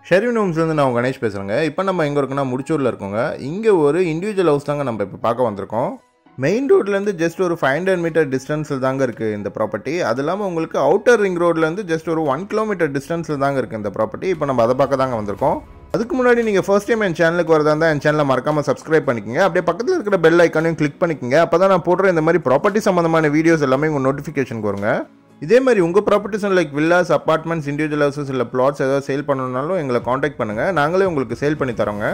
ஷெரின் ஹோம்ஸ்லேருந்து நான் உங்க கணேஷ் பேசுகிறேங்க இப்போ நம்ம எங்கே இருக்கோம்னா முடிச்சூரில் இருக்கோங்க இங்கே ஒரு இண்டிவிஜுவல் ஹவுஸ் தாங்க நம்ம இப்போ பார்க்க வந்திருக்கோம் மெயின் ரோட்லேருந்து ஜஸ்ட் ஒரு ஃபைவ் ஹண்ட்ரட் மீட்டர் டிஸ்டன்ஸில் தாங்க இருக்குது இந்த ப்ராப்பர்ட்டி அது இல்லாமல் உங்களுக்கு அவுட்டர் ரிங் ரோட்லேருந்து ஜஸ்ட் ஒரு ஒன் கிலோமீட்டர் டிஸ்டன்ஸில் தாங்க இருக்குது இந்த ப்ராப்பர்ட்டி இப்போ நம்ம அதை பார்க்க தாங்க வந்திருக்கோம் அதுக்கு முன்னாடி நீங்கள் ஃபர்ஸ்ட் டைம் என் சேனலுக்கு வரதா இருந்தால் என் சேனலை மறக்காமல் சப்ஸ்கிரைப் பண்ணிக்கங்க அப்படியே பக்கத்தில் இருக்கிற பெல் ஐக்கானையும் கிளிக் பண்ணிக்கங்க அப்போ தான் நான் போடுற இந்த மாதிரி ப்ராப்பர்ட்டி சம்மந்தமான வீடியோஸ் எல்லாமே உங்கள் நோட்டிஃபிகேஷனுக்கு வருங்க இதே மாதிரி உங்கள் properties like villas apartments individual houses இல்லை பிளாட்ஸ் ஏதாவது சேல் பண்ணணுன்னாலும் எங்களை காண்டாக்ட் பண்ணுங்கள் நாங்களே உங்களுக்கு சேல் பண்ணி தரோங்க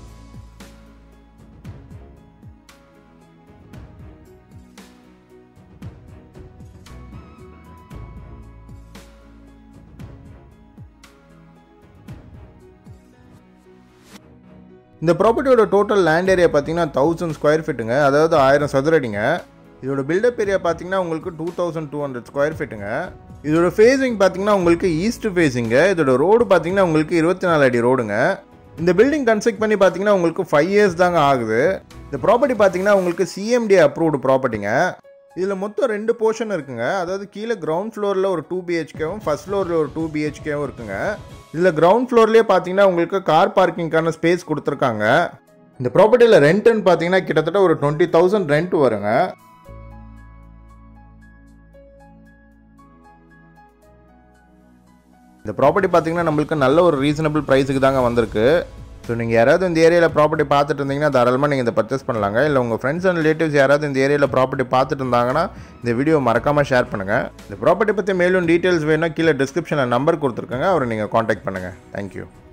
இந்த ப்ராப்பர்ட்டியோட டோட்டல் லேண்ட் ஏரியா பார்த்தீங்கன்னா தௌசண்ட் ஸ்கொயர் ஃபீட்டுங்க அதாவது ஆயிரம் சதுர அடிங்க இதோட பில்டப் ஏரியா பார்த்தீங்கன்னா உங்களுக்கு two thousand two hundred square ஃபீட்டுங்க இதோட ஃபேஸிங் பார்த்தீங்கன்னா உங்களுக்கு ஈஸ்ட் ஃபேஸிங்க இதோட ரோடு பார்த்தீங்கன்னா உங்களுக்கு இருபத்தி நாலு அடி ரோடுங்க இந்த பில்டிங் கன்ஸ்ட்ரக்ட் பண்ணி பார்த்தீங்கன்னா உங்களுக்கு ஃபைவ் இயர்ஸ் தாங்க ஆகுது இந்த ப்ராப்பர்ட்டி பார்த்தீங்கன்னா உங்களுக்கு சிஎம்டி அப்ரூவ்டு ப்ராப்பர்ட்டிங்க இதில் மொத்தம் ரெண்டு போர்ஷன் இருக்குங்க அதாவது கீழே கிரவுண்ட் ஃப்ளோரில் ஒரு டூ பிஹெச்கேவும் ஃபர்ஸ்ட் ஃப்ளோரில் ஒரு டூ பிஹெச்கேவும் இருக்குங்க இதில் கிரவுண்ட் ஃப்ளோர்லேயே பார்த்தீங்கன்னா உங்களுக்கு கார் பார்க்கிங்க்கான ஸ்பேஸ் கொடுத்துருக்காங்க இந்த ப்ராப்பர்ட்டியில் ரெண்ட்டுன்னு பார்த்தீங்கன்னா கிட்டத்தட்ட ஒரு டுவெண்ட்டி தௌசண்ட் ரெண்ட் வருங்க இந்த ப்ராப்பர்ட்டி பார்த்தீங்கன்னா நம்மளுக்கு நல்ல ஒரு ரீசனபிள் ப்ரைஸுக்கு தாங்க வந்திருக்கு ஸோ நீங்கள் யாராவது இந்த ஏரியாவில் ப்ராப்பர்ட்டி பார்த்துட்டு இருந்தீங்கன்னா தாராளமாக நீங்கள் இதை பர்ச்சேஸ் பண்ணலாங்க இல்லை உங்கள் ஃப்ரெண்ட்ஸ் அண்ட் ரிலேட்டிவ்ஸ் யாராவது இந்த ஏரியாவில் ப்ராப்பர்ட்டி பார்த்துட்டு இருந்தாங்கன்னா இந்த வீடியோ மறக்காமல் ஷேர் பண்ணுங்கள் இந்த ப்ராப்பர்ட்டி பற்றி மேலும் டீட்டெயில்ஸ் வேணும்னா கீழே டிஸ்கிரிப்ஷனில் நம்பர் கொடுத்துருக்கேங்க அவரை நீங்கள் காண்டாக்ட் பண்ணுங்கள் தேங்க்யூ